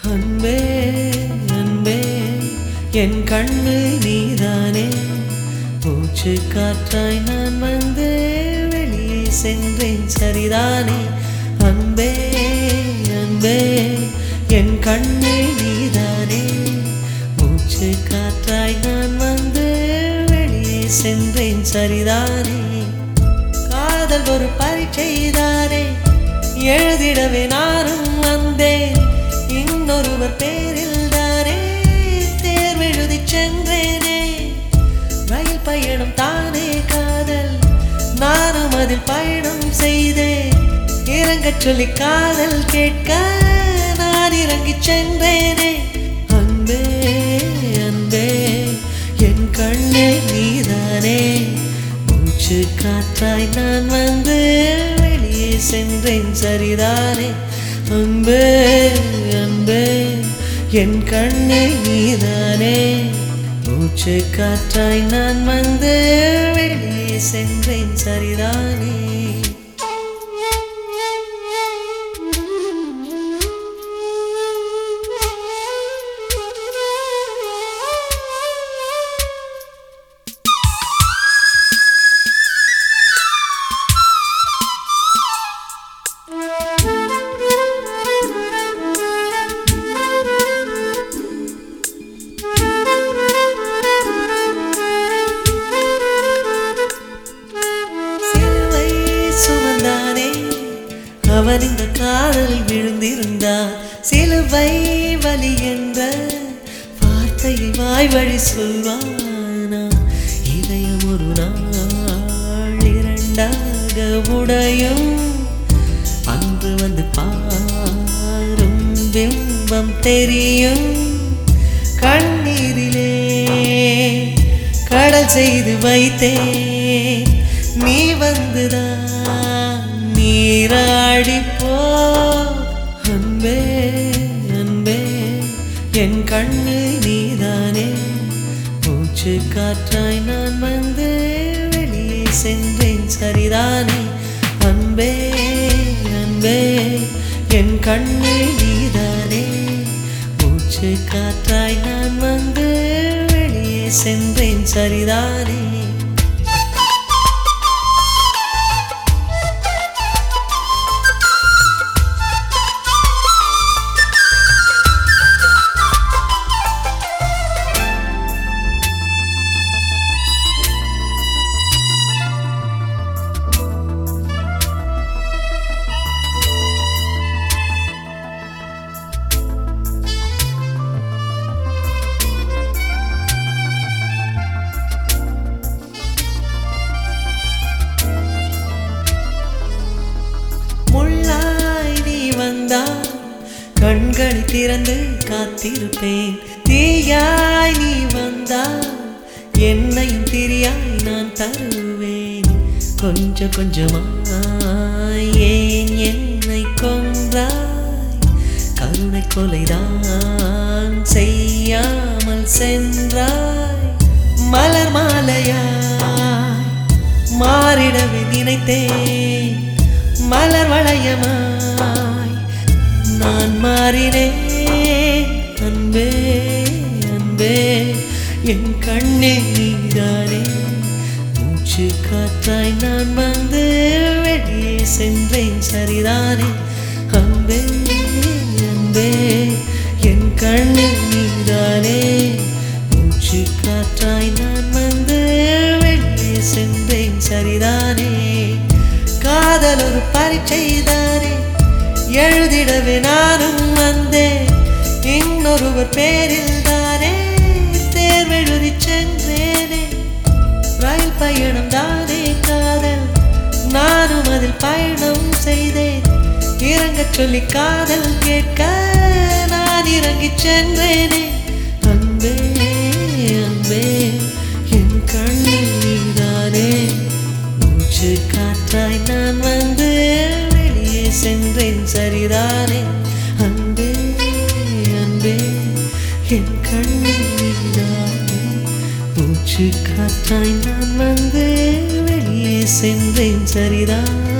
அன்பே அன்பே என் கண்ணு நீதானே மூச்சு காற்றாய் நான் வந்து வெளியே சென்றேன் சரிதானே அன்பே அன்பே என் கண்ணு நீதானே மூச்சு காற்றாய் நான் வந்து வெளியே சென்றேன் சரிதானே காதல் ஒரு பரீட்சைதானே எழுதிடவே நானும் வந்தேன் இன்னொருவர் பேரில் தானே தேர்வெழுதி சென்றேனே ரயில் பயணம் தானே காதல் நானும் அதில் பயணம் செய்தேன் இறங்கச் சொல்லி காதல் கேட்க நான் இறங்கிச் சென்றேனே அன்பே அன்பே என் கண்ணே நீதானே மூச்சு காற்றாய் நான் வந்து வெளியே சென்றேன் சரிதானே அன்பே அன்பே என் கண்ணே நீதானே மூச்சு காற்றாய் நான் வந்து வெளியே சென்றேன் சரிதானே சிலுவை சுமந்தானே அவன் இந்த காதலில் விழுந்திருந்தான் சிலுவை வலி என்ற வார்த்தையை வாய் வழி சொல்வானா இதயம் ஒரு நாள் இரண்டாக உடையும் அன்று வந்து பாரும் பிம்பம் தெரியும் கண்ணீரிலே கடல் செய்து வைத்தேன் நீ வந்துதான் நீராடி போ அன்பே அன்பே என் கண்ணு நீதானே மூச்சு காற்றாய் நான் வந்து வெளியே சென்றேன் சரிதானே அன்பே அன்பே என் கண்ணு நீதானே மூச்சு காற்றாய் நான் வந்து வெளியே சென்றேன் சரிதானே முள்ளாய் நீ வந்தால் கண்களை திறந்து காத்திருப்பேன் தீயாய் நீ வந்தால் என்னையும் திரியாய் நான் தருவேன் கொஞ்சம் கொஞ்சமாய் ஏன் என்னை கொன்றாய் கருணை கொலைதான் செய்யாமல் சென்றாய் மலர் மாலையாய் மாறிடவே நினைத்தேன் மலர் வளையமாய் நான் மாறினேன் அன்பே அன்பே என் கண்ணே நீதானே மூச்சு காற்றாய் நான் வந்து வெளியே சென்றேன் சரிதானே அன்பே அன்பே என் கண்ணே நீதானே மூச்சு காற்றாய் நான் வந்து வெளியே சென்றேன் சரிதானே காதல் ஒரு பரீட்சைதானே எழுதிடவே நானும் வந்தேன் இன்னொருவர் பேரில் தானே தேர்வெழுதி சென்றேனே ரயில் பயணம் தானே காதல் நானும் அதில் பயணம் செய்தேன் இறங்கச் சொல்லி காதல் கேட்க நான் இறங்கிச் சென்றேனே அன்பே அன்பே என் கண்ணில் நீதானே மூச்சு காற்றாய் நான் வந்து வெளியே சென்றேன் சரிதானே அன்பே அன்பே என் கண்ணில் நீதானே மூச்சு காற்றாய் நான் வந்து வெளியே சென்றேன் சரிதான்